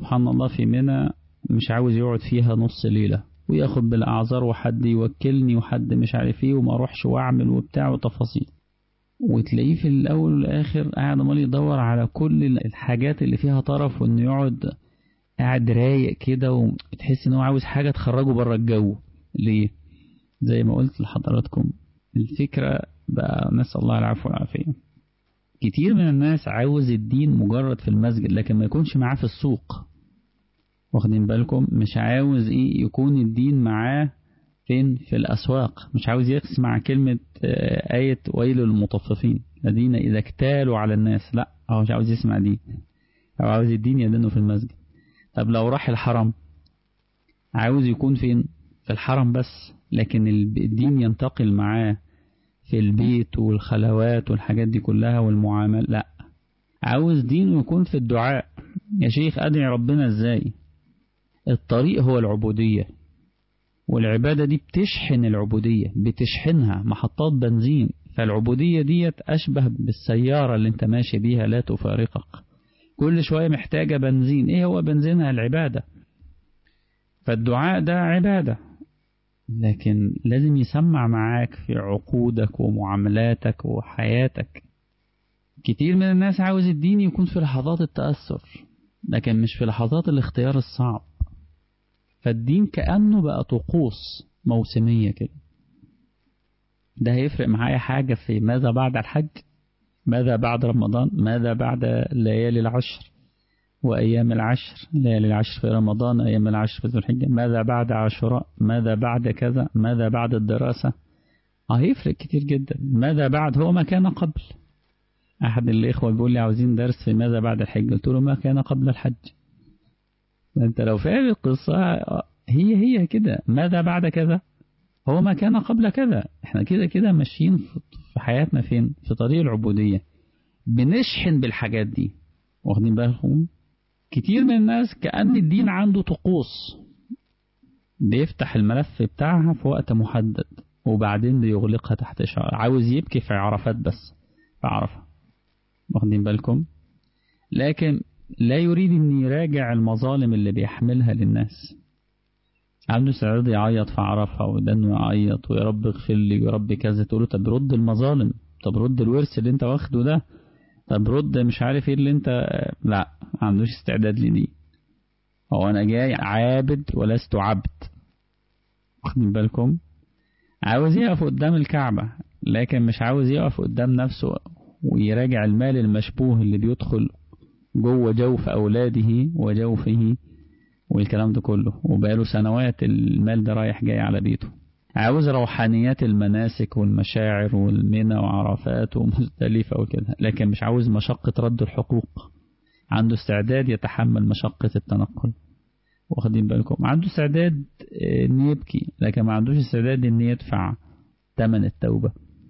سبحان الله في منى مش عاوز يقعد فيها نص ليلة وياخد بالأعذار وحد يوكلني وحد مش عارف ايه وما اروحش واعمل وبتاع وتفاصيل وتلاقيه في الأول والآخر قاعد عمال يدور على كل الحاجات اللي فيها طرف وإنه يقعد قاعد رايق كده وتحس إن هو عاوز حاجة تخرجه بره الجو ليه؟ زي ما قلت لحضراتكم الفكرة بقى نسأل الله العفو والعافية كتير من الناس عاوز الدين مجرد في المسجد لكن ما يكونش معاه في السوق واخدين بالكم مش عاوز ايه يكون الدين معاه فين في الأسواق مش عاوز يسمع كلمة آية ويل للمطففين الذين إذا اكتالوا على الناس لا هو مش عاوز يسمع دي هو عاوز الدين يدنه في المسجد طب لو راح الحرم عاوز يكون فين في الحرم بس لكن الدين ينتقل معاه في البيت والخلوات والحاجات دي كلها والمعامل لا عاوز دينه يكون في الدعاء يا شيخ أدعي ربنا ازاي الطريق هو العبودية والعبادة دي بتشحن العبودية بتشحنها محطات بنزين فالعبودية ديت أشبه بالسيارة اللي انت ماشي بيها لا تفارقك كل شوية محتاجة بنزين ايه هو بنزينها العبادة فالدعاء ده عبادة لكن لازم يسمع معاك في عقودك ومعاملاتك وحياتك كتير من الناس عاوز الدين يكون في لحظات التأثر لكن مش في لحظات الاختيار الصعب فالدين كأنه بقى طقوس موسمية كده ده هيفرق معايا حاجة في ماذا بعد الحج ماذا بعد رمضان ماذا بعد ليالي العشر وأيام العشر ليالي العشر في رمضان أيام العشر في ذو الحجة ماذا بعد عاشوراء ماذا بعد كذا ماذا بعد الدراسة هيفرق كتير جدا ماذا بعد هو ما كان قبل أحد الإخوة بيقول لي عاوزين درس في ماذا بعد الحج قلت له ما كان قبل الحج أنت لو فاهم القصة هي هي كده ماذا بعد كذا هو ما كان قبل كذا احنا كده كده ماشيين في حياتنا فين في طريق العبودية بنشحن بالحاجات دي واخدين بالكم كتير من الناس كأن الدين عنده طقوس بيفتح الملف بتاعها في وقت محدد وبعدين بيغلقها تحت شعر عاوز يبكي في عرفات بس في عرفة واخدين بالكم لكن لا يريد ان يراجع المظالم اللي بيحملها للناس عنده استعداد يعيط في عرفة ودانه يعيط ويا رب اغفر لي ويا رب كذا تقول له طب رد المظالم طب رد الورث اللي انت واخده ده طب رد مش عارف ايه اللي انت لا ما عندوش استعداد لدي هو انا جاي عابد ولست عبد واخدين بالكم عاوز يقف قدام الكعبة لكن مش عاوز يقف قدام نفسه ويراجع المال المشبوه اللي بيدخل جوه جوف أولاده وجوفه والكلام ده كله وبقاله سنوات المال ده رايح جاي على بيته عاوز روحانيات المناسك والمشاعر والمنى وعرفات ومزدلفة وكده لكن مش عاوز مشقة رد الحقوق عنده استعداد يتحمل مشقة التنقل واخدين بالكم عنده استعداد ان يبكي لكن ما عندوش استعداد ان يدفع ثمن التوبة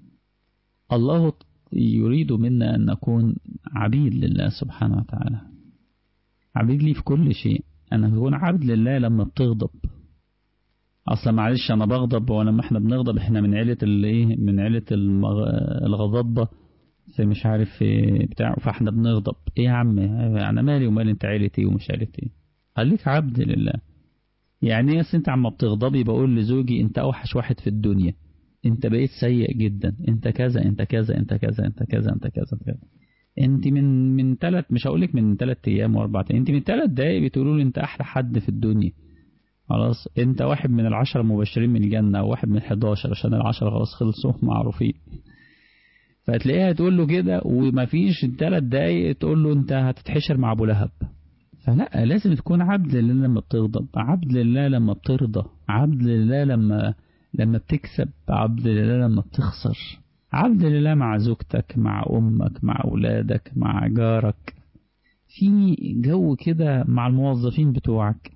الله يريد منا أن نكون عبيد لله سبحانه وتعالى عبيد لي في كل شيء أنا أكون عبد لله لما بتغضب أصلا معلش أنا بغضب ولما إحنا بنغضب إحنا من عيلة الإيه من عيلة المغ... الغضبة في مش عارف في بتاع فإحنا بنغضب إيه يا عم أنا مالي ومال أنت عيلتي ومش عيلتي خليك عبد لله يعني ايه أنت عم بتغضبي بقول لزوجي أنت أوحش واحد في الدنيا انت بقيت سيء جدا انت كذا انت كذا انت كذا انت كذا انت كذا كذا انت من من ثلاث مش هقول لك من ثلاث ايام واربع ايام انت من ثلاث دقايق بتقولوا لي انت احلى حد في الدنيا خلاص انت واحد من العشرة المبشرين من الجنة وواحد من 11 عشان العشرة خلاص خلصوا معروفين فتلاقيها تقول له كده ومفيش ثلاث دقايق تقول له انت هتتحشر مع ابو لهب فلا لازم تكون عبد لله لما بتغضب عبد لله لما بترضى عبد لله لما لما بتكسب عبد لله لما بتخسر عبد لله مع زوجتك مع أمك مع أولادك مع جارك في جو كده مع الموظفين بتوعك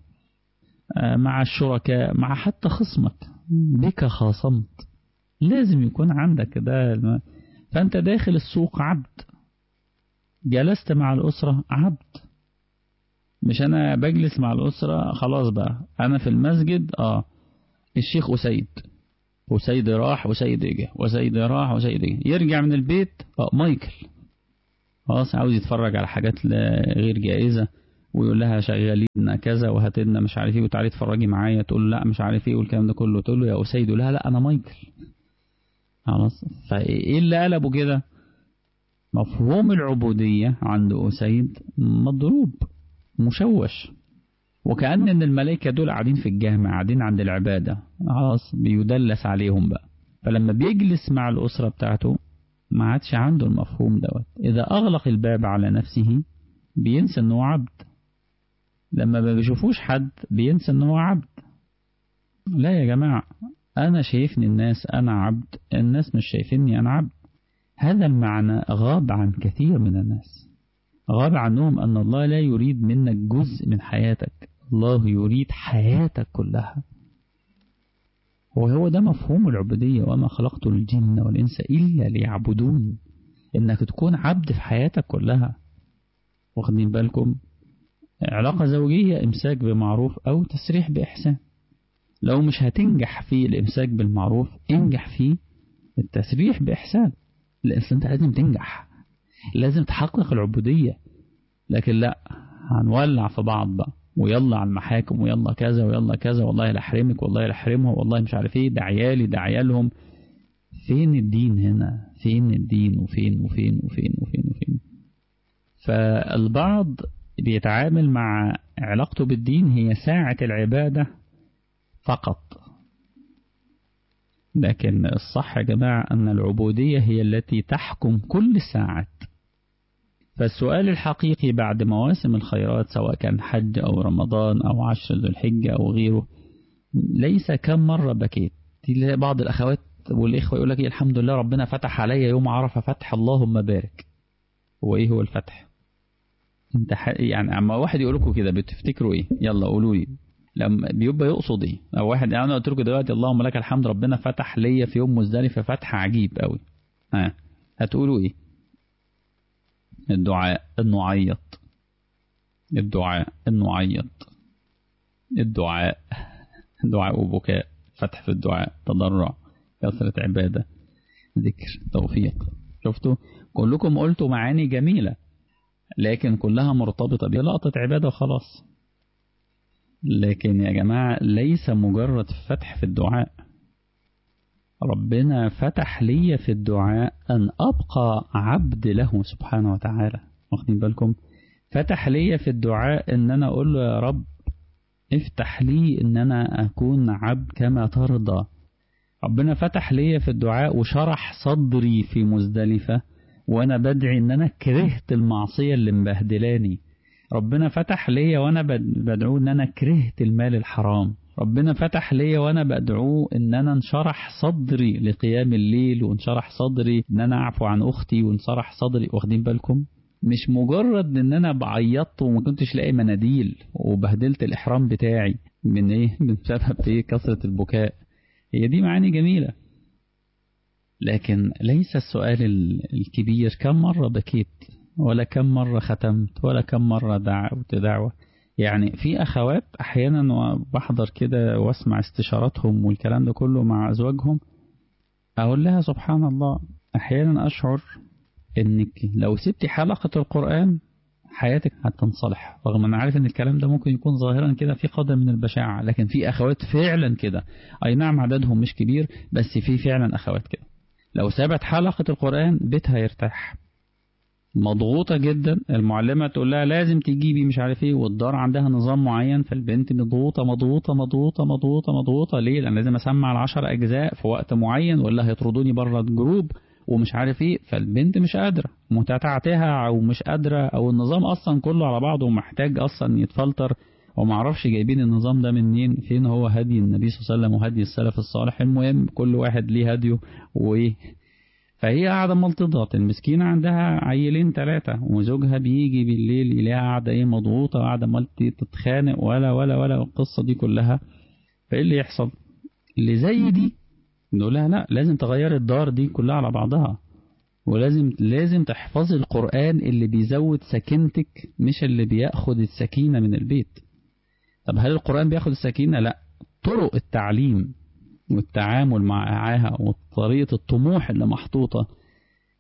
مع الشركاء مع حتى خصمك بك خاصمت لازم يكون عندك ده فأنت داخل السوق عبد جلست مع الأسرة عبد مش أنا بجلس مع الأسرة خلاص بقى أنا في المسجد آه الشيخ أسيد وسيد راح وسيد اجى وسيد راح وسيد اجى يرجع من البيت اه مايكل خلاص عاوز يتفرج على حاجات غير جائزة ويقول لها شغالين كذا وهات لنا مش عارف ايه وتعالي اتفرجي معايا تقول لا مش عارف ايه والكلام ده كله تقول له يا اسيد لا لا انا مايكل خلاص فايه اللي قلبه كده مفهوم العبودية عند أسيد مضروب مشوش وكأن ان الملائكة دول قاعدين في الجامع قاعدين عند العبادة خلاص بيدلس عليهم بقى فلما بيجلس مع الأسرة بتاعته ما عادش عنده المفهوم دوت إذا أغلق الباب على نفسه بينسى أنه عبد لما ما بيشوفوش حد بينسى أنه عبد لا يا جماعة أنا شايفني الناس أنا عبد الناس مش شايفيني أنا عبد هذا المعنى غاب عن كثير من الناس غاب عنهم أن الله لا يريد منك جزء من حياتك الله يريد حياتك كلها وهو ده مفهوم العبودية وما خلقت الجن والإنس إلا ليعبدون إنك تكون عبد في حياتك كلها واخدين بالكم علاقة زوجية إمساك بمعروف أو تسريح بإحسان لو مش هتنجح في الإمساك بالمعروف انجح في التسريح بإحسان لأن أنت لازم تنجح لازم تحقق العبودية لكن لا هنولع في بعض بقى ويلا على المحاكم ويلا كذا ويلا كذا والله لا احرمك والله لا احرمها والله مش عارف ايه ده عيالي ده عيالهم فين الدين هنا فين الدين وفين وفين وفين وفين وفين فالبعض بيتعامل مع علاقته بالدين هي ساعة العبادة فقط لكن الصح يا جماعة أن العبودية هي التي تحكم كل الساعات فالسؤال الحقيقي بعد مواسم الخيرات سواء كان حج أو رمضان أو عشر ذو الحجة أو غيره ليس كم مرة بكيت تلاقي بعض الأخوات والإخوة يقول لك الحمد لله ربنا فتح عليا يوم عرفة فتح اللهم بارك هو إيه هو الفتح انت يعني اما واحد يقول لكم كده بتفتكروا ايه يلا قولوا لي لما بيبقى يقصد ايه او واحد يعني انا قلت لكم دلوقتي اللهم لك الحمد ربنا فتح ليا في يوم مزدلفه فتح عجيب قوي ها هتقولوا ايه الدعاء انه عيط الدعاء انه عيط الدعاء دعاء وبكاء فتح في الدعاء تضرع كثرة عبادة ذكر توفيق شفتوا كلكم قلتوا معاني جميلة لكن كلها مرتبطة بلقطة عبادة وخلاص لكن يا جماعة ليس مجرد فتح في الدعاء ربنا فتح لي في الدعاء أن أبقى عبد له سبحانه وتعالى واخدين بالكم فتح لي في الدعاء أن أنا أقول له يا رب افتح لي أن أنا أكون عبد كما ترضى ربنا فتح لي في الدعاء وشرح صدري في مزدلفة وأنا بدعي أن أنا كرهت المعصية اللي مبهدلاني ربنا فتح ليا وانا بدعوه ان انا كرهت المال الحرام ربنا فتح ليا وانا بدعوه ان انا انشرح صدري لقيام الليل وانشرح صدري ان انا اعفو عن اختي وانشرح صدري واخدين بالكم مش مجرد ان انا بعيطت وما كنتش لاقي مناديل وبهدلت الاحرام بتاعي من ايه من سبب ايه كثرة البكاء هي دي معاني جميلة لكن ليس السؤال الكبير كم مرة بكيت ولا كم مرة ختمت ولا كم مرة دعوت دعوة يعني في أخوات أحيانا بحضر كده واسمع استشاراتهم والكلام ده كله مع أزواجهم أقول لها سبحان الله أحيانا أشعر إنك لو سبتي حلقة القرآن حياتك هتنصلح رغم أنا عارف إن الكلام ده ممكن يكون ظاهرا كده في قدر من البشاعة لكن في أخوات فعلا كده أي نعم عددهم مش كبير بس في فعلا أخوات كده لو سابت حلقة القرآن بيتها يرتاح مضغوطة جدا المعلمة تقول لها لازم تجيبي مش عارف ايه والدار عندها نظام معين فالبنت مضغوطة مضغوطة مضغوطة مضغوطة مضغوطة ليه لأن لازم أسمع العشر أجزاء في وقت معين ولا هيطردوني بره الجروب ومش عارف ايه فالبنت مش قادرة متعتها أو مش قادرة أو النظام أصلا كله على بعضه محتاج أصلا يتفلتر ومعرفش جايبين النظام ده منين فين هو هدي النبي صلى الله عليه وسلم وهدي السلف الصالح المهم كل واحد ليه هديه وايه فهي قاعدة ملتضات المسكينة عندها عيلين ثلاثة وزوجها بيجي بالليل يلاقيها قاعدة ايه مضغوطة وقاعدة مالتي تتخانق ولا ولا ولا القصة دي كلها فايه اللي يحصل اللي زي دي نقول لها لا لازم تغير الدار دي كلها على بعضها ولازم لازم تحفظي القرآن اللي بيزود سكينتك مش اللي بياخد السكينة من البيت طب هل القرآن بياخد السكينة لا طرق التعليم والتعامل معاها وطريقة الطموح اللي محطوطة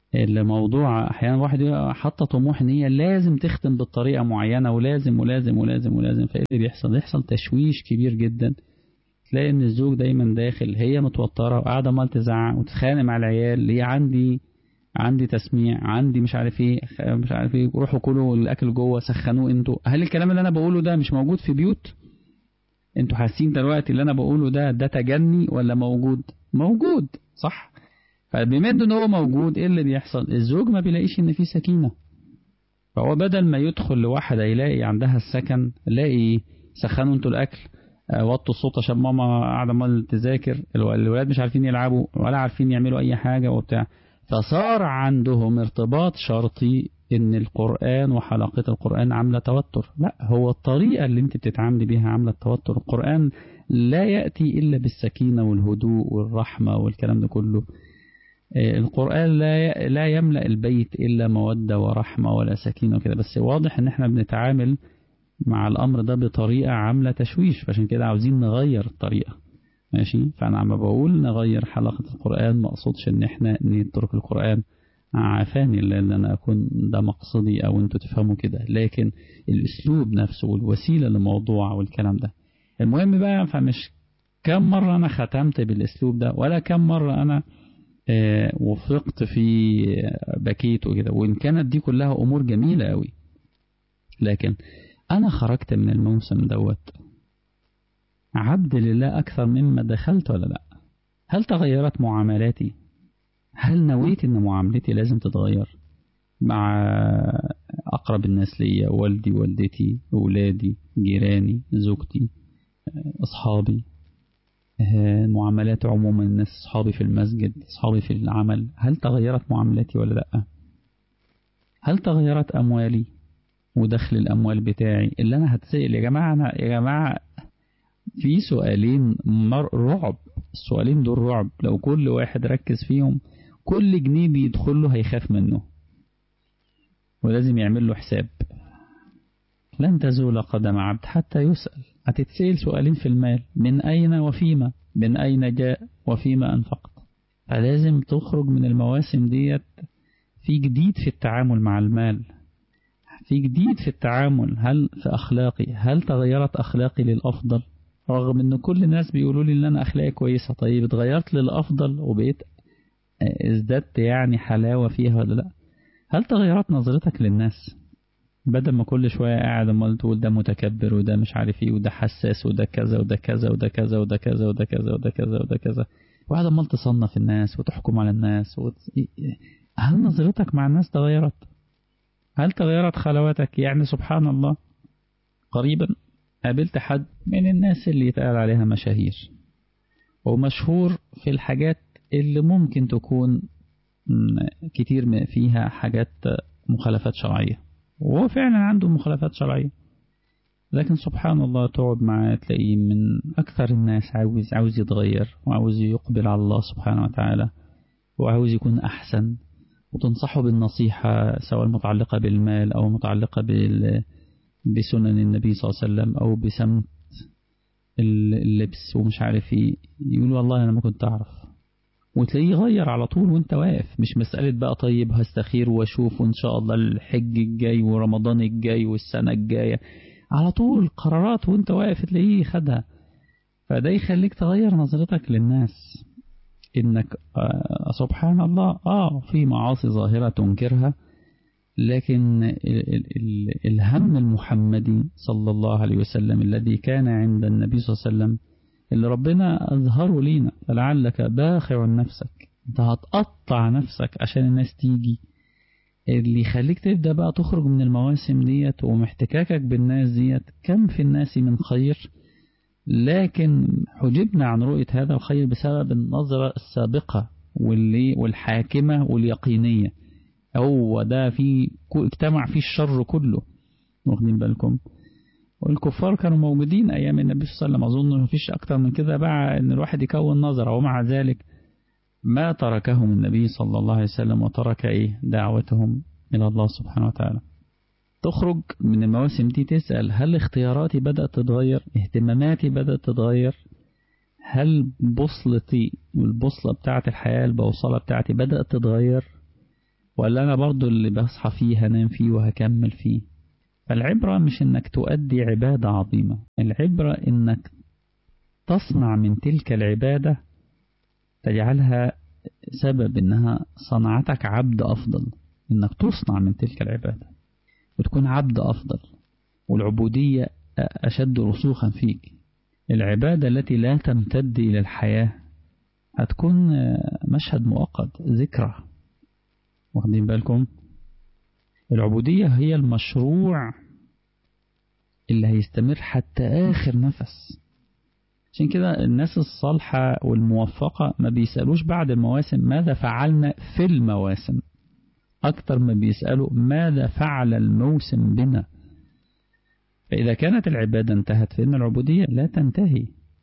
الموضوع احيانا واحد حاطه طموح ان هي لازم تختم بالطريقه معينه ولازم ولازم ولازم ولازم فايه اللي بيحصل يحصل تشويش كبير جدا تلاقي ان الزوج دايما داخل هي متوتره وقاعده عمال تزعق وتتخانق مع العيال ليه عندي عندي تسميع عندي مش عارف ايه مش عارف ايه روحوا كلوا الاكل جوه سخنوه انتوا هل الكلام اللي انا بقوله ده مش موجود في بيوت انتوا حاسين دلوقتي اللي انا بقوله ده ده تجني ولا موجود موجود صح فبما ان هو موجود ايه اللي بيحصل الزوج ما بيلاقيش ان في سكينه فهو بدل ما يدخل لواحده يلاقي عندها السكن يلاقي سخنوا انتوا الاكل وطوا الصوت عشان ماما قاعده عمال تذاكر الولاد مش عارفين يلعبوا ولا عارفين يعملوا اي حاجه وبتاع فصار عندهم ارتباط شرطي ان القرآن وحلقة القرآن عاملة توتر لا هو الطريقة اللي انت بتتعاملي بيها عاملة توتر القرآن لا يأتي إلا بالسكينة والهدوء والرحمة والكلام ده كله القرآن لا لا يملأ البيت إلا مودة ورحمة ولا سكينة وكده بس واضح إن إحنا بنتعامل مع الأمر ده بطريقة عاملة تشويش فعشان كده عاوزين نغير الطريقة ماشي فأنا عم بقول نغير حلقة القرآن ما أقصدش إن إحنا نترك القرآن عافاني لأن أنا أكون ده مقصدي أو أنتوا تفهموا كده لكن الأسلوب نفسه والوسيلة للموضوع والكلام ده المهم بقى فمش كم مرة أنا ختمت بالأسلوب ده ولا كم مرة أنا وفقت في بكيت وكده وإن كانت دي كلها أمور جميلة أوي لكن أنا خرجت من الموسم دوت عبد لله أكثر مما دخلت ولا لا هل تغيرت معاملاتي هل نويت أن معاملتي لازم تتغير مع أقرب الناس ليا والدي والدتي أولادي جيراني زوجتي أصحابي معاملات عموما الناس أصحابي في المسجد أصحابي في العمل هل تغيرت معاملاتي ولا لأ هل تغيرت أموالي ودخل الأموال بتاعي اللي أنا هتسأل يا جماعة أنا يا جماعة في سؤالين مر رعب السؤالين دول رعب لو كل واحد ركز فيهم كل جنيه بيدخل له هيخاف منه ولازم يعمل له حساب لن تزول قدم عبد حتى يسأل هتتسأل سؤالين في المال من أين وفيما من أين جاء وفيما أنفقت فلازم تخرج من المواسم ديت في جديد في التعامل مع المال في جديد في التعامل هل في أخلاقي هل تغيرت أخلاقي للأفضل رغم ان كل الناس بيقولوا لي ان انا اخلاقي كويسة طيب اتغيرت للأفضل وبقيت ازددت يعني حلاوة فيها ولا لا هل تغيرت نظرتك للناس بدل ما كل شوية قاعد امال تقول ده متكبر وده مش عارف ايه وده حساس وده كذا وده كذا وده كذا وده كذا وده كذا وده كذا وده كذا وقاعد امال تصنف الناس وتحكم على الناس وت... هل نظرتك مع الناس تغيرت هل تغيرت خلواتك يعني سبحان الله قريبا قابلت حد من الناس اللي يتقال عليها مشاهير ومشهور في الحاجات اللي ممكن تكون كتير فيها حاجات مخالفات شرعية وهو فعلا عنده مخالفات شرعية لكن سبحان الله تقعد معاه تلاقيه من أكثر الناس عاوز عاوز يتغير وعاوز يقبل على الله سبحانه وتعالى وعاوز يكون أحسن وتنصحه بالنصيحة سواء متعلقة بالمال أو متعلقة بال بسنن النبي صلى الله عليه وسلم أو بسمت اللبس ومش عارف ايه يقول والله أنا ما كنت أعرف وتلاقيه يغير على طول وانت واقف مش مسألة بقى طيب هستخير واشوف وان شاء الله الحج الجاي ورمضان الجاي والسنة الجاية على طول قرارات وانت واقف تلاقيه خدها فده يخليك تغير نظرتك للناس انك آه سبحان الله اه في معاصي ظاهرة تنكرها لكن ال ال الهم المحمدي صلى الله عليه وسلم الذي كان عند النبي صلى الله عليه وسلم اللي ربنا أظهره لينا فلعلك باخع نفسك انت هتقطع نفسك عشان الناس تيجي اللي يخليك تبدأ بقى تخرج من المواسم ديت ومحتكاكك بالناس ديت كم في الناس من خير لكن حجبنا عن رؤية هذا الخير بسبب النظرة السابقة واللي والحاكمة واليقينية هو ده في اجتمع فيه الشر كله واخدين بالكم والكفار كانوا موجودين أيام النبي صلى الله عليه وسلم أظن ما فيش أكتر من كده بقى إن الواحد يكون نظرة ومع ذلك ما تركهم النبي صلى الله عليه وسلم وترك إيه دعوتهم إلى الله سبحانه وتعالى تخرج من المواسم دي تسأل هل اختياراتي بدأت تتغير اهتماماتي بدأت تتغير هل بوصلتي والبوصلة بتاعت الحياة البوصلة بتاعتي بدأت تتغير ولا أنا برضو اللي بصحى فيه هنام فيه وهكمل فيه فالعبرة مش إنك تؤدي عبادة عظيمة العبرة إنك تصنع من تلك العبادة تجعلها سبب إنها صنعتك عبد أفضل إنك تصنع من تلك العبادة وتكون عبد أفضل والعبودية أشد رسوخا فيك العبادة التي لا تمتد إلى الحياة هتكون مشهد مؤقت ذكرى واخدين بالكم العبودية هي المشروع اللي هيستمر حتى آخر نفس عشان كده الناس الصالحة والموفقة ما بيسألوش بعد المواسم ماذا فعلنا في المواسم أكتر ما بيسألوا ماذا فعل الموسم بنا فإذا كانت العبادة انتهت فإن العبودية لا تنتهي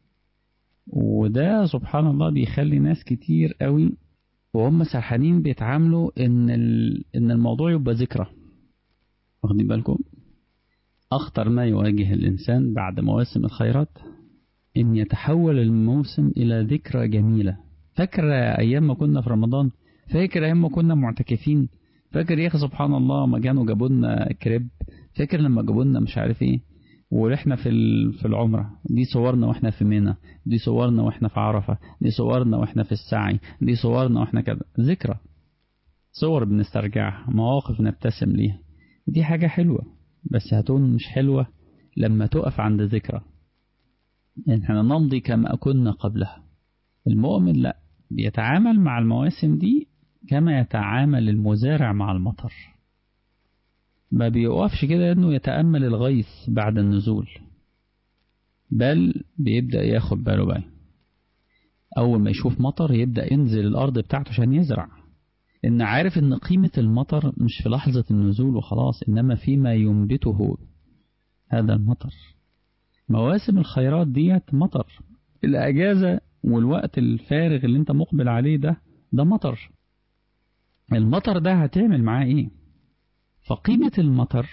وده سبحان الله بيخلي ناس كتير قوي وهم سرحانين بيتعاملوا إن, إن الموضوع يبقى ذكرى واخدين بالكم أخطر ما يواجه الإنسان بعد مواسم الخيرات إن يتحول الموسم إلى ذكرى جميلة فاكر أيام ما كنا في رمضان فاكر أيام ما كنا معتكفين فاكر يا أخي سبحان الله ما كانوا جابوا لنا كريب فاكر لما جابوا لنا مش عارف إيه ورحنا في في العمرة دي صورنا واحنا في منى دي صورنا واحنا في عرفة دي صورنا واحنا في السعي دي صورنا واحنا كذا ذكرى صور بنسترجعها مواقف نبتسم ليها دي حاجة حلوة بس هتكون مش حلوة لما تقف عند ذكرى احنا نمضي كما كنا قبلها المؤمن لا بيتعامل مع المواسم دي كما يتعامل المزارع مع المطر ما بيوقفش كده انه يتأمل الغيث بعد النزول بل بيبدأ ياخد باله بقى أول ما يشوف مطر يبدأ ينزل الأرض بتاعته عشان يزرع إن عارف إن قيمة المطر مش في لحظة النزول وخلاص إنما فيما ينبته هذا المطر مواسم الخيرات ديت مطر الأجازة والوقت الفارغ اللي انت مقبل عليه ده ده مطر المطر ده هتعمل معاه ايه فقيمة المطر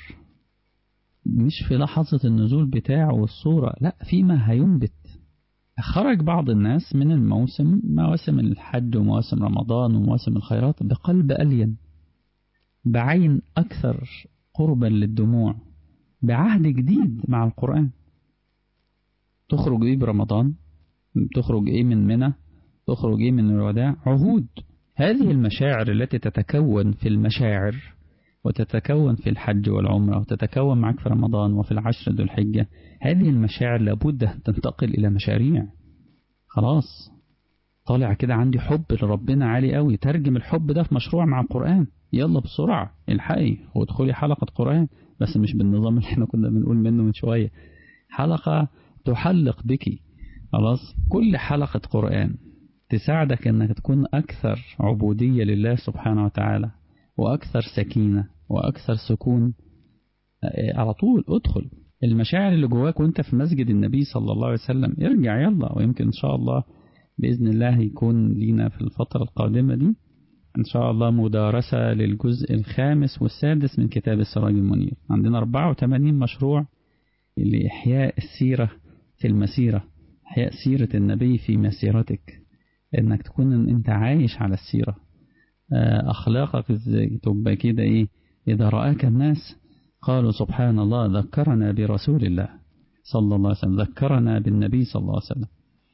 مش في لحظة النزول بتاعه والصورة لا فيما هينبت خرج بعض الناس من الموسم مواسم الحج ومواسم رمضان ومواسم الخيرات بقلب ألين بعين أكثر قربا للدموع بعهد جديد مع القرآن تخرج ايه برمضان تخرج ايه من منى تخرج ايه من الوداع عهود هذه المشاعر التي تتكون في المشاعر وتتكون في الحج والعمرة وتتكون معك في رمضان وفي العشر ذو الحجة هذه المشاعر لابد أن تنتقل إلى مشاريع خلاص طالع كده عندي حب لربنا عالي قوي ترجم الحب ده في مشروع مع القرآن يلا بسرعة الحقي وادخلي حلقة قرآن بس مش بالنظام اللي احنا كنا بنقول منه من شوية حلقة تحلق بك خلاص كل حلقة قرآن تساعدك انك تكون اكثر عبودية لله سبحانه وتعالى واكثر سكينة واكثر سكون على طول ادخل المشاعر اللي جواك وانت في مسجد النبي صلى الله عليه وسلم ارجع يلا ويمكن ان شاء الله بإذن الله يكون لينا في الفترة القادمة دي إن شاء الله مدارسة للجزء الخامس والسادس من كتاب السراج المنير عندنا 84 مشروع لإحياء السيرة في المسيرة إحياء سيرة النبي في مسيرتك إنك تكون أنت عايش على السيرة أخلاقك إزاي تبقى كده إيه إذا رآك الناس قالوا سبحان الله ذكرنا برسول الله صلى الله عليه وسلم ذكرنا بالنبي صلى الله عليه وسلم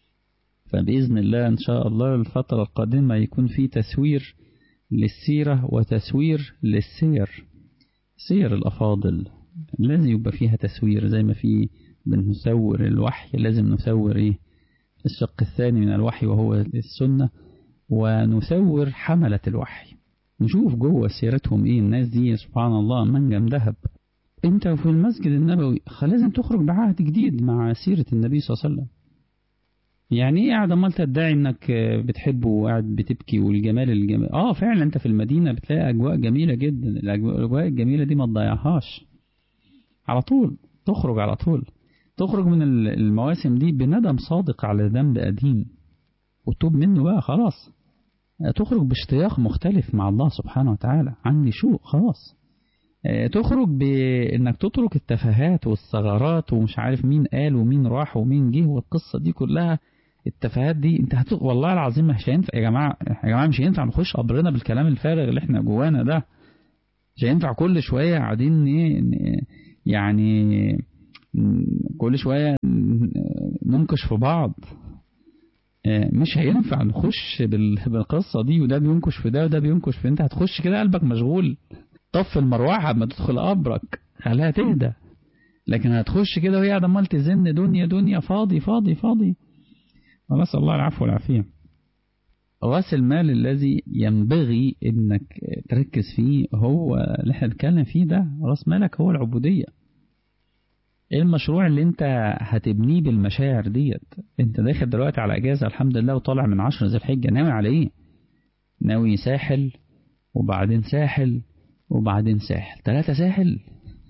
فبإذن الله إن شاء الله الفترة القادمة يكون في تسوير للسيرة وتسوير للسير سير الأفاضل لازم يبقى فيها تسوير زي ما في بنسور الوحي لازم نسور إيه الشق الثاني من الوحي وهو السنة ونسور حملة الوحي نشوف جوه سيرتهم ايه الناس دي سبحان الله منجم ذهب انت في المسجد النبوي لازم تخرج بعهد جديد مع سيرة النبي صلى الله عليه وسلم يعني ايه قاعد امال تدعي انك بتحبه وقاعد بتبكي والجمال الجميل اه فعلا انت في المدينة بتلاقي اجواء جميلة جدا الاجواء الجميلة دي ما تضيعهاش على طول تخرج على طول تخرج من المواسم دي بندم صادق على ذنب قديم وتوب منه بقى خلاص تخرج باشتياق مختلف مع الله سبحانه وتعالى عندي شوق خلاص تخرج بانك تترك التفاهات والثغرات ومش عارف مين قال ومين راح ومين جه والقصة دي كلها التفاهات دي انت هت... والله العظيم مش هينفع يا جماعه يا جماعه مش هينفع نخش قبرنا بالكلام الفارغ اللي احنا جوانا ده مش هينفع كل شويه قاعدين ايه يعني كل شويه ننكش في بعض مش هينفع نخش بالقصة دي وده بينكش في ده وده بينكش في انت هتخش كده قلبك مشغول طف المروحة ما تدخل قبرك خليها تهدى لكن هتخش كده وهي قاعدة عمال تزن دنيا دنيا فاضي فاضي فاضي ونسأل الله العفو والعافية راس المال الذي ينبغي انك تركز فيه هو اللي احنا بنتكلم فيه ده راس مالك هو العبودية ايه المشروع اللي انت هتبنيه بالمشاعر ديت انت داخل دلوقتي على اجازة الحمد لله وطالع من عشر ذي الحجة ناوي على ايه ناوي ساحل وبعدين ساحل وبعدين ساحل ثلاثة ساحل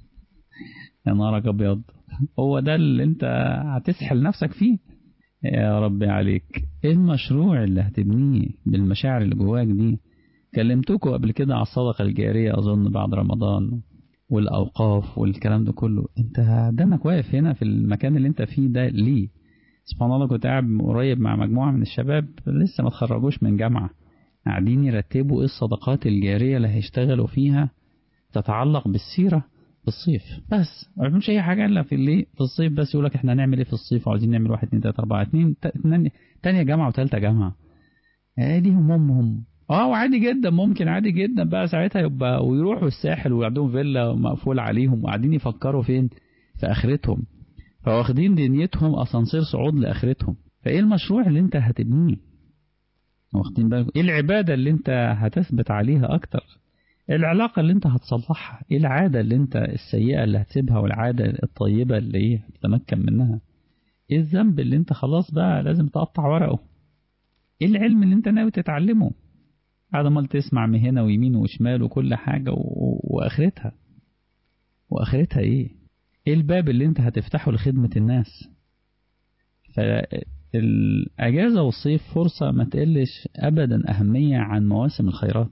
يا نارك ابيض هو ده اللي انت هتسحل نفسك فيه يا ربي عليك ايه المشروع اللي هتبنيه بالمشاعر اللي جواك دي كلمتكم قبل كده على الصدقة الجارية اظن بعد رمضان والأوقاف والكلام ده كله انت دمك واقف هنا في المكان اللي انت فيه ده ليه سبحان الله كنت قاعد قريب مع مجموعة من الشباب لسه ما تخرجوش من جامعة قاعدين يرتبوا ايه الصدقات الجارية اللي هيشتغلوا فيها تتعلق بالسيرة في الصيف بس ما بيعملوش اي حاجة الا في اللي في الصيف بس يقول لك احنا هنعمل ايه في الصيف وعايزين نعمل واحد اتنين تلاتة اربعة اتنين تانية جامعة وتالتة جامعة ادي همومهم اه وعادي جدا ممكن عادي جدا بقى ساعتها يبقى ويروحوا الساحل وعندهم فيلا مقفول عليهم وقاعدين يفكروا فين في اخرتهم فواخدين دنيتهم اسانسير صعود لاخرتهم فايه المشروع اللي انت هتبنيه واخدين بالك ايه العباده اللي انت هتثبت عليها اكتر ايه العلاقه اللي انت هتصلحها ايه العاده اللي انت السيئه اللي هتسيبها والعاده الطيبه اللي ايه هتتمكن منها ايه الذنب اللي انت خلاص بقى لازم تقطع ورقه ايه العلم اللي انت ناوي تتعلمه قاعد امال تسمع من هنا ويمين وشمال وكل حاجة و... واخرتها واخرتها ايه ايه الباب اللي انت هتفتحه لخدمة الناس فالاجازة والصيف فرصة ما تقلش ابدا اهمية عن مواسم الخيرات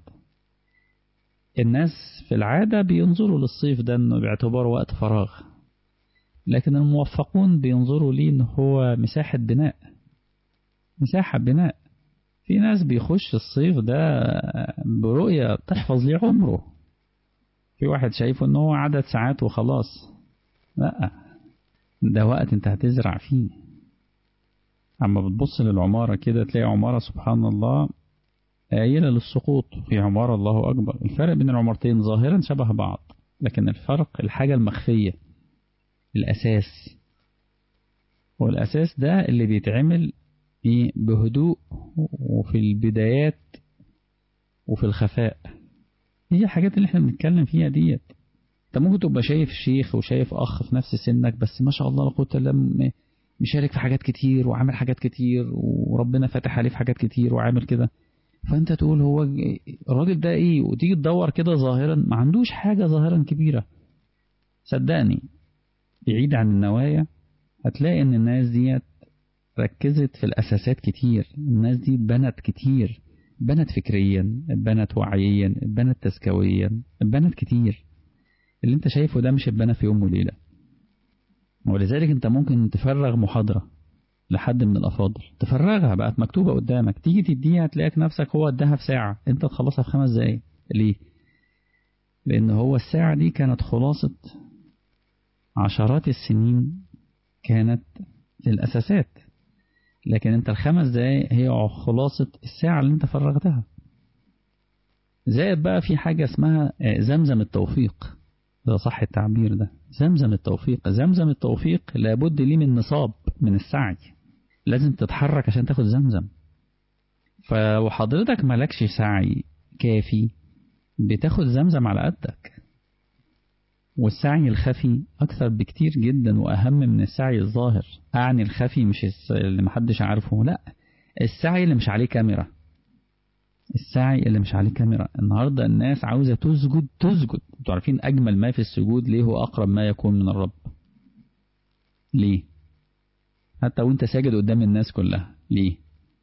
الناس في العادة بينظروا للصيف ده انه باعتباره وقت فراغ لكن الموفقون بينظروا ليه ان هو مساحة بناء مساحة بناء في ناس بيخش الصيف ده برؤية تحفظ ليه عمره في واحد شايفه ان هو عدد ساعات وخلاص لا ده وقت انت هتزرع فيه اما بتبص للعمارة كده تلاقي عمارة سبحان الله قايلة للسقوط في عمارة الله أكبر الفرق بين العمارتين ظاهرا شبه بعض لكن الفرق الحاجة المخفية الأساس والأساس ده اللي بيتعمل بهدوء وفي البدايات وفي الخفاء هي الحاجات اللي احنا بنتكلم فيها ديت انت ممكن تبقى شايف شيخ وشايف اخ في نفس سنك بس ما شاء الله لا قوه الا مشارك في حاجات كتير وعامل حاجات كتير وربنا فاتح عليه في حاجات كتير وعامل كده فانت تقول هو الراجل ده ايه وتيجي تدور كده ظاهرا ما عندوش حاجه ظاهرا كبيره صدقني بعيد عن النوايا هتلاقي ان الناس ديت ركزت في الأساسات كتير الناس دي بنت كتير بنت فكريا بنت وعييا بنت تزكويا بنت كتير اللي انت شايفه ده مش اتبنى في يوم وليلة ولذلك انت ممكن تفرغ محاضرة لحد من الأفاضل تفرغها بقت مكتوبة قدامك تيجي تديها تلاقيك نفسك هو اداها في ساعة انت تخلصها في خمس دقايق ليه لأن هو الساعة دي كانت خلاصة عشرات السنين كانت للأساسات لكن انت الخمس دقايق هي خلاصة الساعة اللي انت فرغتها زائد بقى في حاجة اسمها زمزم التوفيق ده صح التعبير ده زمزم التوفيق زمزم التوفيق لابد ليه من نصاب من السعي لازم تتحرك عشان تاخد زمزم فوحضرتك مالكش سعي كافي بتاخد زمزم على قدك والسعي الخفي أكثر بكتير جدا وأهم من السعي الظاهر أعني الخفي مش اللي محدش عارفه لا السعي اللي مش عليه كاميرا السعي اللي مش عليه كاميرا النهاردة الناس عاوزة تسجد تسجد انتوا عارفين أجمل ما في السجود ليه هو أقرب ما يكون من الرب ليه حتى وانت ساجد قدام الناس كلها ليه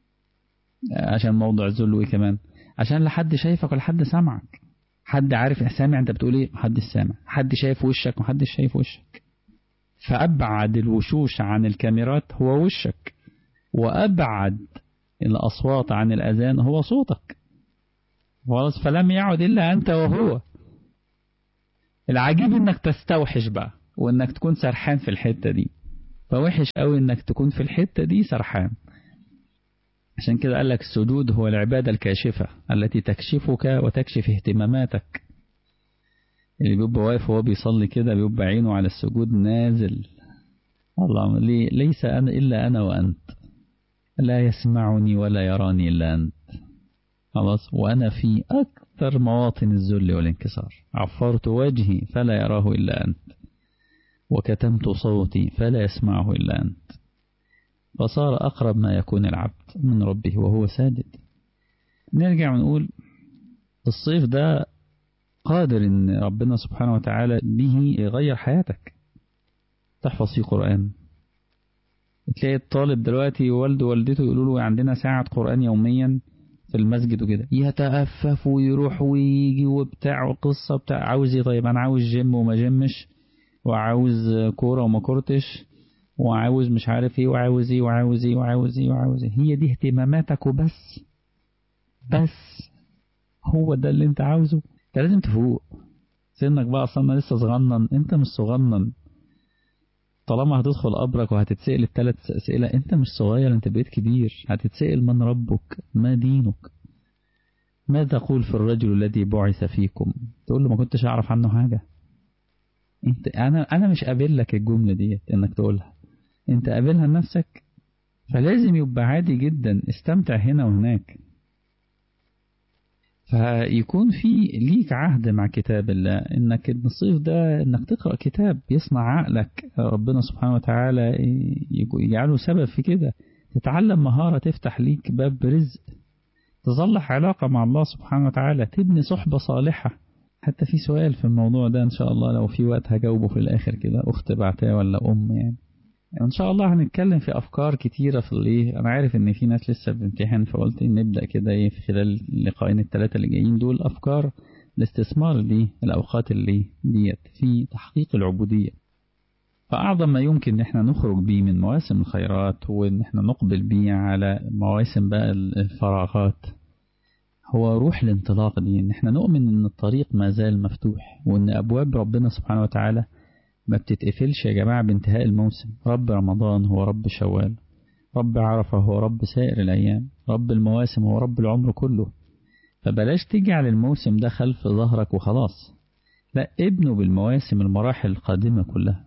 عشان موضوع الذل وايه كمان عشان لحد شايفك ولا حد سامعك حد عارف سامع انت بتقول ايه محدش سامع حد شايف وشك محدش شايف وشك فأبعد الوشوش عن الكاميرات هو وشك وأبعد الأصوات عن الأذان هو صوتك خلاص فلم يعد إلا أنت وهو العجيب إنك تستوحش بقى وإنك تكون سرحان في الحتة دي فوحش قوي إنك تكون في الحتة دي سرحان عشان كده قال لك السجود هو العبادة الكاشفة التي تكشفك وتكشف اهتماماتك اللي بيبقى واقف وهو بيصلي كده بيبقى عينه على السجود نازل الله لي ليس أنا إلا أنا وأنت لا يسمعني ولا يراني إلا أنت خلاص وأنا في أكثر مواطن الذل والانكسار عفرت وجهي فلا يراه إلا أنت وكتمت صوتي فلا يسمعه إلا أنت فصار أقرب ما يكون العبد من ربه وهو ساجد نرجع ونقول الصيف ده قادر ان ربنا سبحانه وتعالى به يغير حياتك تحفظ فيه قرآن تلاقي الطالب دلوقتي والده ووالدته يقولوا له عندنا ساعة قرآن يوميا في المسجد وكده يتأفف ويروح ويجي وبتاع وقصة بتاع عاوز ايه طيب انا عاوز جيم وما جيمش وعاوز كورة وما كورتش وعاوز مش عارف ايه وعاوز ايه وعاوز ايه وعاوز ايه وعاوز ايه هي دي اهتماماتك وبس بس هو ده اللي انت عاوزه انت لازم تفوق سنك بقى اصلا لسه صغنن انت مش صغنن طالما هتدخل قبرك وهتتسأل الثلاث أسئلة أنت مش صغير أنت بقيت كبير هتتسأل من ربك ما دينك ما تقول في الرجل الذي بعث فيكم تقول له ما كنتش أعرف عنه حاجة انت أنا أنا مش قابل لك الجملة ديت إنك تقولها أنت قابلها لنفسك فلازم يبقى عادي جدا استمتع هنا وهناك فيكون في ليك عهد مع كتاب الله انك الصيف ده انك تقرأ كتاب يصنع عقلك ربنا سبحانه وتعالى يجعله سبب في كده تتعلم مهارة تفتح ليك باب رزق تصلح علاقة مع الله سبحانه وتعالى تبني صحبة صالحة حتى في سؤال في الموضوع ده ان شاء الله لو في وقت هجاوبه في الاخر كده اخت بعتها ولا ام يعني ان شاء الله هنتكلم في افكار كتيره في الايه انا عارف ان في ناس لسه بتمتحن فقلت نبدا كده ايه في خلال اللقاءين الثلاثه اللي جايين دول افكار الاستثمار اللي الاوقات اللي ديت في تحقيق العبوديه فاعظم ما يمكن ان احنا نخرج بيه من مواسم الخيرات وان احنا نقبل بيه على مواسم بقى الفراغات هو روح الانطلاق دي ان احنا نؤمن ان الطريق ما زال مفتوح وان ابواب ربنا سبحانه وتعالى ما بتتقفلش يا جماعة بانتهاء الموسم رب رمضان هو رب شوال رب عرفة هو رب سائر الأيام رب المواسم هو رب العمر كله فبلاش تجعل الموسم ده خلف ظهرك وخلاص لا ابنه بالمواسم المراحل القادمة كلها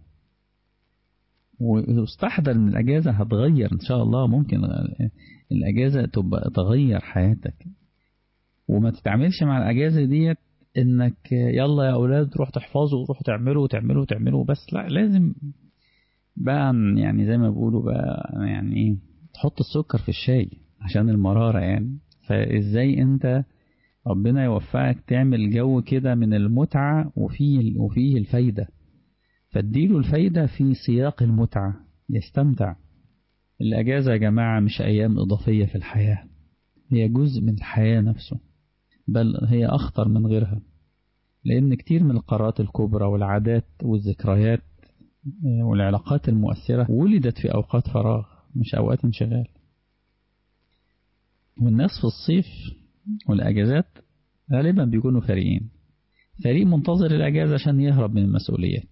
واستحضر ان الاجازة هتغير ان شاء الله ممكن الاجازة تبقى تغير حياتك وما تتعاملش مع الاجازة ديت انك يلا يا اولاد روح تحفظوا وروحوا تعملوا وتعملوا وتعملوا بس لا لازم بقى يعني زي ما بيقولوا بقى يعني ايه تحط السكر في الشاي عشان المرارة يعني فازاي انت ربنا يوفقك تعمل جو كده من المتعة وفيه وفيه الفايدة فاديله الفايدة في سياق المتعة يستمتع الأجازة يا جماعة مش أيام إضافية في الحياة هي جزء من الحياة نفسه بل هي أخطر من غيرها لأن كتير من القرارات الكبرى والعادات والذكريات والعلاقات المؤثرة ولدت في أوقات فراغ مش أوقات انشغال والناس في الصيف والأجازات غالبا بيكونوا فريقين فريق منتظر الأجازة عشان يهرب من المسؤوليات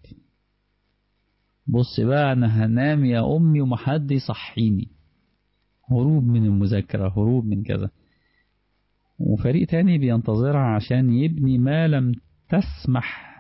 بص بقى أنا هنام يا أمي ومحد يصحيني هروب من المذاكرة هروب من كذا وفريق تاني بينتظرها عشان يبني ما لم تسمح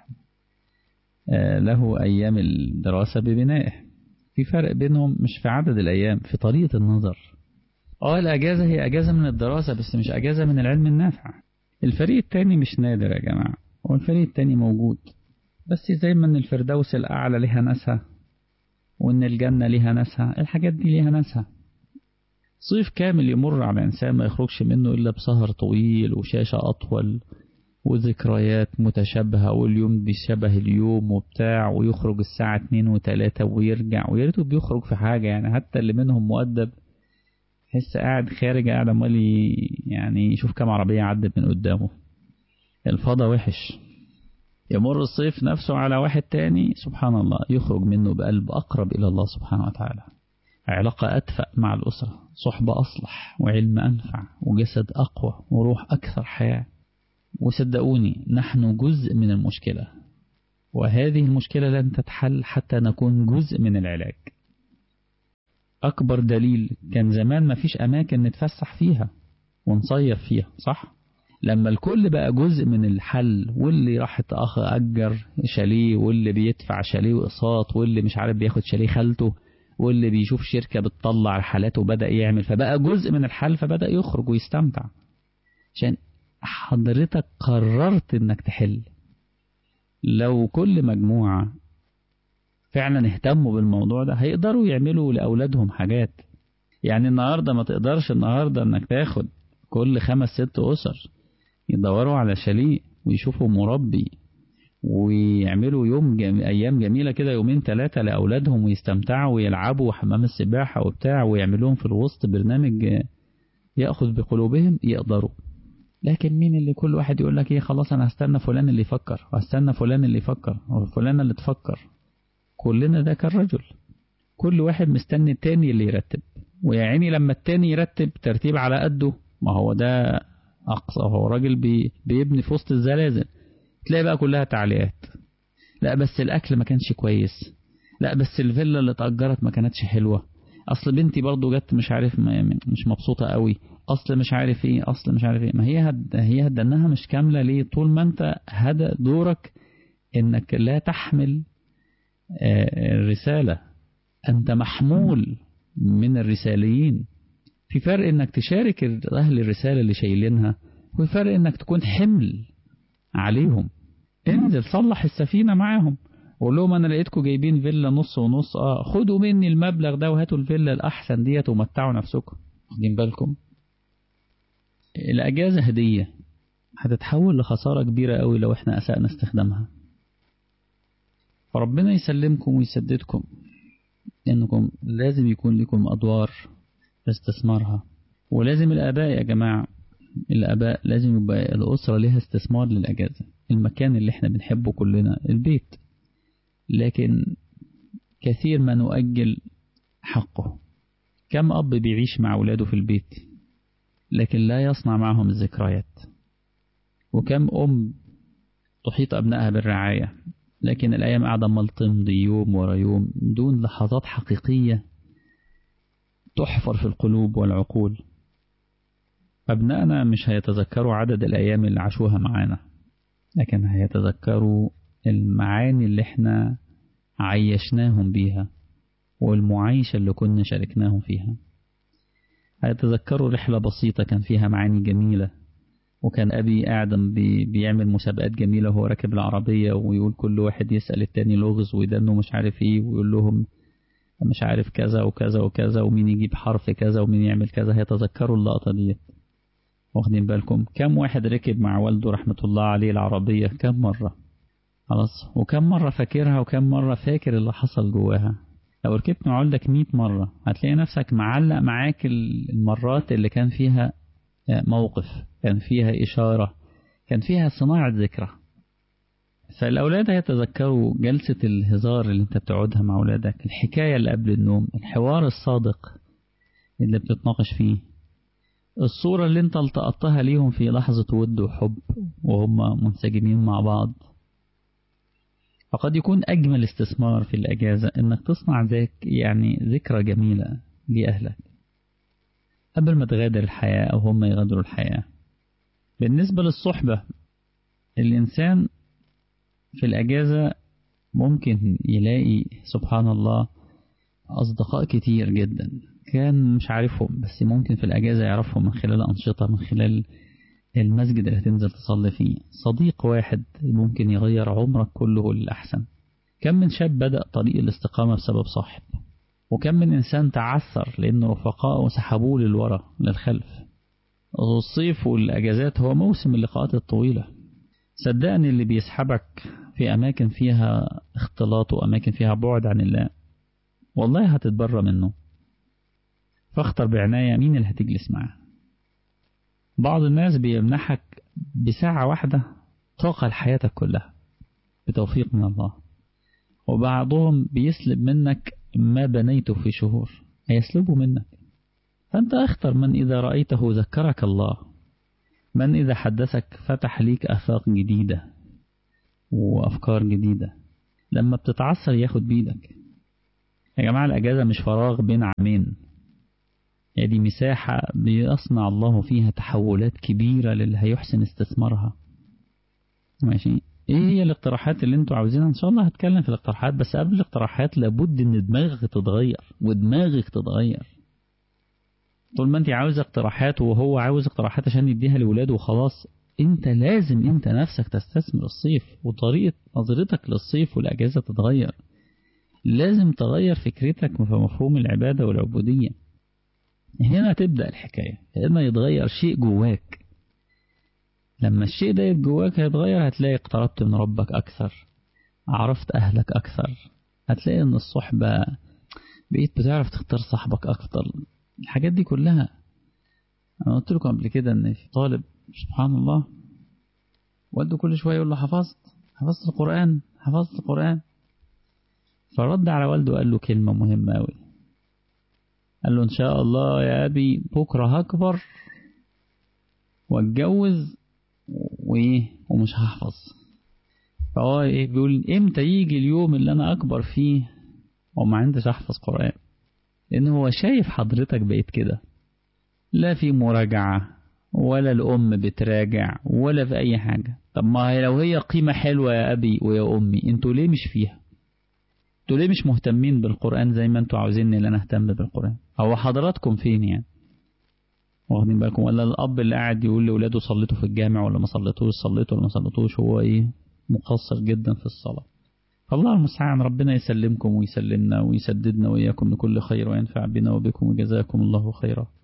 له أيام الدراسة ببنائه في فرق بينهم مش في عدد الأيام في طريقة النظر اه الأجازة هي أجازة من الدراسة بس مش أجازة من العلم النافع الفريق التاني مش نادر يا جماعة والفريق التاني موجود بس زي ما ان الفردوس الأعلى لها ناسها وان الجنة لها ناسها الحاجات دي لها ناسها صيف كامل يمر على إنسان ما يخرجش منه إلا بسهر طويل وشاشة أطول وذكريات متشابهة واليوم بيشبه اليوم وبتاع ويخرج الساعة اتنين وتلاتة ويرجع وياريته بيخرج في حاجة يعني حتى اللي منهم مؤدب حس قاعد خارج قاعد عمال يعني يشوف كام عربية عدت من قدامه الفضا وحش يمر الصيف نفسه على واحد تاني سبحان الله يخرج منه بقلب أقرب إلى الله سبحانه وتعالى علاقة أدفأ مع الأسرة صحبة أصلح وعلم أنفع وجسد أقوى وروح أكثر حياة وصدقوني نحن جزء من المشكلة وهذه المشكلة لن تتحل حتى نكون جزء من العلاج أكبر دليل كان زمان ما فيش أماكن نتفسح فيها ونصيف فيها صح؟ لما الكل بقى جزء من الحل واللي راح أخ أجر شاليه واللي بيدفع شاليه وإقساط واللي مش عارف بياخد شاليه خالته واللي بيشوف شركة بتطلع رحلات وبدأ يعمل فبقى جزء من الحل فبدأ يخرج ويستمتع عشان حضرتك قررت انك تحل لو كل مجموعة فعلا اهتموا بالموضوع ده هيقدروا يعملوا لأولادهم حاجات يعني النهاردة ما تقدرش النهاردة انك تاخد كل خمس ست أسر يدوروا على شاليه ويشوفوا مربي ويعملوا يوم جم... أيام جميلة كده يومين ثلاثة لأولادهم ويستمتعوا ويلعبوا حمام السباحة وبتاع ويعملوهم في الوسط برنامج يأخذ بقلوبهم يقدروا لكن مين اللي كل واحد يقول لك ايه خلاص انا هستنى فلان اللي يفكر وهستنى فلان اللي يفكر وفلان اللي تفكر كلنا ده كالرجل كل واحد مستني التاني اللي يرتب ويا عيني لما التاني يرتب ترتيب على قده ما هو ده أقصى هو راجل بي بيبني في وسط الزلازل تلاقي بقى كلها تعليقات لا بس الأكل ما كانش كويس لا بس الفيلا اللي اتأجرت ما كانتش حلوة أصل بنتي برضو جت مش عارف مش مبسوطة قوي أصل مش عارف إيه أصل مش عارف إيه ما هي هد هي هدنها مش كاملة ليه طول ما أنت هدى دورك إنك لا تحمل الرسالة أنت محمول من الرساليين في فرق انك تشارك اهل الرسالة اللي شايلينها وفي فرق انك تكون حمل عليهم انزل صلح السفينة معاهم قول لهم انا لقيتكم جايبين فيلا نص ونص اه خدوا مني المبلغ ده وهاتوا الفيلا الاحسن ديت ومتعوا نفسكم واخدين بالكم الاجازة هدية هتتحول لخسارة كبيرة قوي لو احنا اسأنا استخدامها فربنا يسلمكم ويسددكم انكم لازم يكون لكم ادوار استثمارها ولازم الآباء يا جماعة الآباء لازم يبقى الأسرة لها استثمار للأجازة المكان اللي احنا بنحبه كلنا البيت لكن كثير ما نؤجل حقه كم أب بيعيش مع أولاده في البيت لكن لا يصنع معهم الذكريات وكم أم تحيط أبنائها بالرعاية لكن الأيام قاعدة مال تمضي يوم ورا يوم دون لحظات حقيقية تحفر في القلوب والعقول أبنائنا مش هيتذكروا عدد الأيام اللي عاشوها معانا لكن هيتذكروا المعاني اللي احنا عيشناهم بيها والمعايشة اللي كنا شاركناهم فيها هيتذكروا رحلة بسيطة كان فيها معاني جميلة وكان أبي قاعد بي بيعمل مسابقات جميلة وهو راكب العربية ويقول كل واحد يسأل التاني لغز ويدنه مش عارف ايه ويقول لهم مش عارف كذا وكذا وكذا ومين يجيب حرف كذا ومين يعمل كذا هيتذكروا اللقطة دي واخدين بالكم كم واحد ركب مع والده رحمة الله عليه العربية كم مرة خلاص وكم مرة فاكرها وكم مرة فاكر اللي حصل جواها لو ركبت مع والدك 100 مرة هتلاقي نفسك معلق معاك المرات اللي كان فيها موقف كان فيها إشارة كان فيها صناعة ذكرى فالأولاد هيتذكروا جلسة الهزار اللي انت بتقعدها مع أولادك الحكاية اللي قبل النوم الحوار الصادق اللي بتتناقش فيه الصورة اللي انت التقطتها ليهم في لحظة ود وحب وهم منسجمين مع بعض فقد يكون أجمل استثمار في الأجازة انك تصنع ذاك يعني ذكرى جميلة لأهلك قبل ما تغادر الحياة أو هم يغادروا الحياة بالنسبة للصحبة الإنسان في الأجازة ممكن يلاقي سبحان الله أصدقاء كتير جدا كان مش عارفهم بس ممكن في الأجازة يعرفهم من خلال أنشطة من خلال المسجد اللي هتنزل تصلي فيه صديق واحد ممكن يغير عمرك كله للأحسن كم من شاب بدأ طريق الاستقامة بسبب صاحب وكم من إنسان تعثر لأن رفقائه سحبوه للورا للخلف الصيف والأجازات هو موسم اللقاءات الطويلة صدقني اللي بيسحبك في أماكن فيها اختلاط وأماكن فيها بعد عن الله والله هتتبرى منه فاختر بعناية مين اللي هتجلس معاه بعض الناس بيمنحك بساعة واحدة طاقة لحياتك كلها بتوفيق من الله وبعضهم بيسلب منك ما بنيته في شهور هيسلبه منك فأنت اختر من إذا رأيته ذكرك الله من إذا حدثك فتح ليك آفاق جديدة وأفكار جديدة لما بتتعصر ياخد بيدك يا جماعة الأجازة مش فراغ بين عامين يعني دي مساحة بيصنع الله فيها تحولات كبيرة للي هيحسن استثمارها ماشي ايه هي الاقتراحات اللي انتوا عاوزينها ان شاء الله هتكلم في الاقتراحات بس قبل الاقتراحات لابد ان دماغك تتغير ودماغك تتغير طول ما انت عاوز اقتراحات وهو عاوز اقتراحات عشان يديها لولاده وخلاص انت لازم انت نفسك تستثمر الصيف وطريقة نظرتك للصيف والاجازة تتغير لازم تغير فكرتك في مفهوم العبادة والعبودية هنا تبدأ الحكاية هنا يتغير شيء جواك لما الشيء ده جواك هيتغير هتلاقي اقتربت من ربك أكثر عرفت أهلك أكثر هتلاقي إن الصحبة بقيت بتعرف تختار صاحبك أكثر الحاجات دي كلها أنا قلت لكم قبل كده إن في طالب سبحان الله والده كل شوية يقول له حفظت حفظت القرآن حفظت القرآن فرد على والده وقال له كلمة مهمة أوي قال له إن شاء الله يا أبي بكرة هكبر واتجوز وإيه ومش هحفظ فهو إيه بيقول إمتى يجي اليوم اللي أنا أكبر فيه وما عندش أحفظ قرآن لأن هو شايف حضرتك بقيت كده لا في مراجعة ولا الأم بتراجع ولا في أي حاجة طب ما هي لو هي قيمة حلوة يا أبي ويا أمي أنتوا ليه مش فيها انتوا ليه مش مهتمين بالقرآن زي ما انتوا عاوزيني ان انا اهتم بالقرآن هو حضراتكم فين يعني واخدين بالكم ولا الاب اللي قاعد يقول لاولاده صليتوا في الجامع ولا ما صليتوش صليتوا ولا ما صليتوش هو ايه مقصر جدا في الصلاة فالله المستعان ربنا يسلمكم ويسلمنا ويسددنا وإياكم لكل خير وينفع بنا وبكم وجزاكم الله خيرا